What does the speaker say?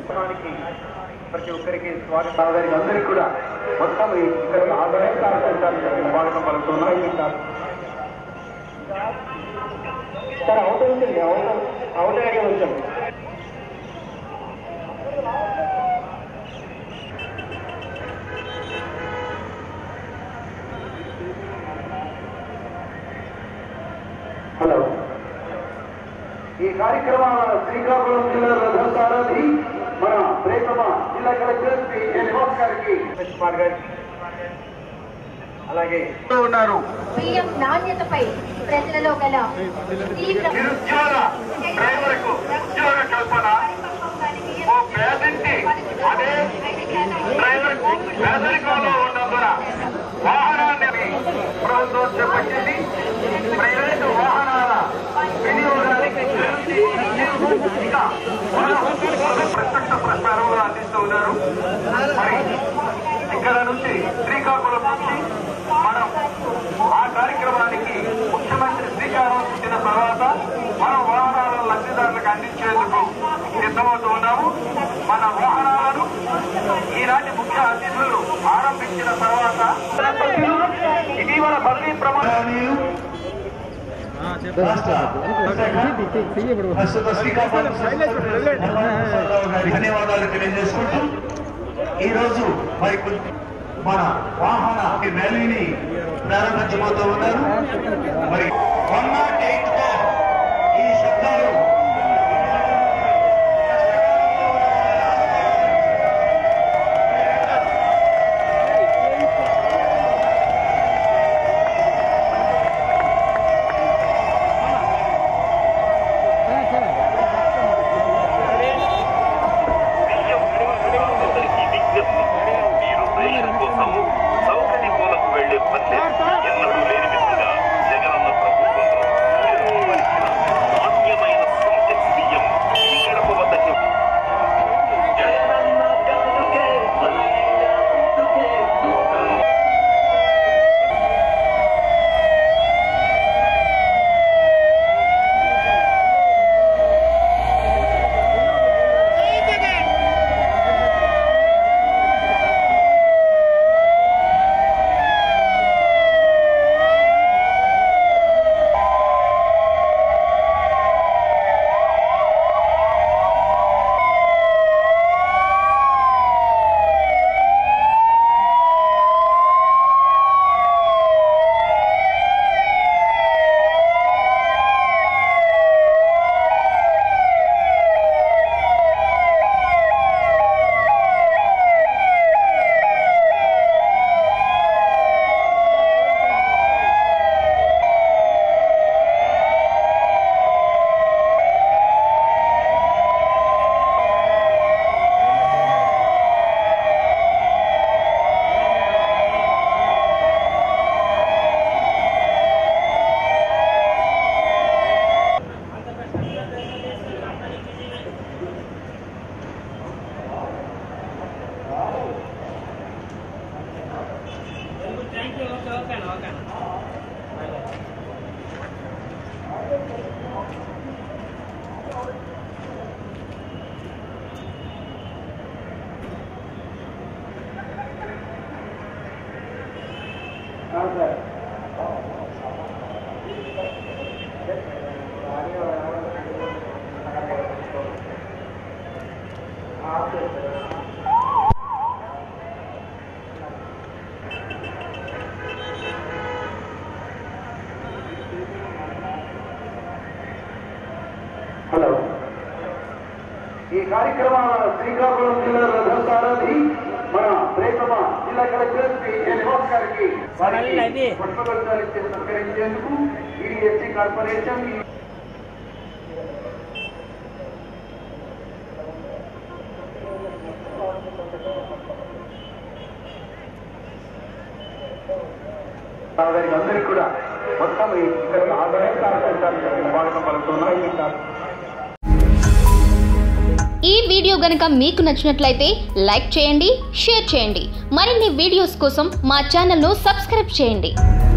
కార్యక్రమానికి ప్రతి ఒక్కరికి స్వాగతం గారికి అందరికీ కూడా మొత్తం ఈ ఇక్కడ ఆదాయ కార్యక్రమానికి స్వాగతం పలుకుతున్నాయి సార్ అవుట్ ఉంటుంది అవుట్ అవుట్ అయ్యే వచ్చాం హలో ఈ కార్యక్రమాల శ్రీకాకుళం జిల్లా రథం సారథి మన ప్రేతమ జిల్లా కలెక్టర్ శ్రీ ఎన్ బోస్ గారికి కుమార్ గారికి అలాగే ఉన్నారు బియ్యం నాణ్యతపై ప్రజలలో గల తీవ్ర నిరుద్యోగ డ్రైవర్కు ఉద్యోగ కల్పన ఓ పేదంటి అదే డ్రైవర్ పేదరికంలో ఉన్నందున వాహనాన్ని ప్రభుత్వం చేపట్టింది ప్రైవేటు వాహనాల వినియోగానికి ఇంకా ప్రత్యక్ష ప్రచారంలో అందిస్తూ ఉన్నారు మరి ఇక్కడ నుంచి శ్రీకాకుళం నుంచి మనం ఆ కార్యక్రమానికి ముఖ్యమంత్రి శ్రీకారం చుట్టిన తర్వాత మనం వాహనాలను లబ్ధిదారులకు అందించేందుకు సిద్ధమవుతూ ఉన్నాము మన వాహనాలను ఈనాటి ముఖ్య అతిథులు ఆరంభించిన తర్వాత ఇటీవల పదవీ ప్రమాణాలు ప్రస్తుత శ్రీకాకుళం గారి ధన్యవాదాలు తెలియజేసుకుంటూ ఈ రోజు మరి కొద్ది- మన వాహన ర్యాలీని ప్రారంభించబోతూ ఉన్నారు మరి వన్ నాట్ ఎయిట్ తో ఈ శబ్దాలు అందరికీ విజ్ఞప్తి మీరు రైలు కోసము సౌకర్యములకు వెళ్లే పల్లె ఎన్నడూ లేని విధంగా జగనన్న ప్రభుత్వంలో నిర్వహించిన నాణ్యమైన సింటెక్స్ బియ్యం ఈ గడప వద్దకి జగనన్న గడుకే పల్లెకే హలో ఈ కార్యక్రమాల శ్రీకాకుళం జిల్లా రథం సారథి మన ప్రేతమ జిల్లా కలెక్టర్ శ్రీ ఎన్ బోస్ గారికి వారికి పుష్పగుచ్చాలు ఇచ్చి సత్కరించేందుకు ఈ ఎస్టీ కార్పొరేషన్ ఈ గారికి అందరికీ కూడా మొత్తం ఈ ఇక్కడ ఆదాయ కార్యక్రమానికి స్వాగతం పలుకుతున్నాయి ఈ వీడియో గనుక మీకు నచ్చినట్లయితే లైక్ చేయండి షేర్ చేయండి మరిన్ని వీడియోస్ కోసం మా ఛానల్ను సబ్స్క్రైబ్ చేయండి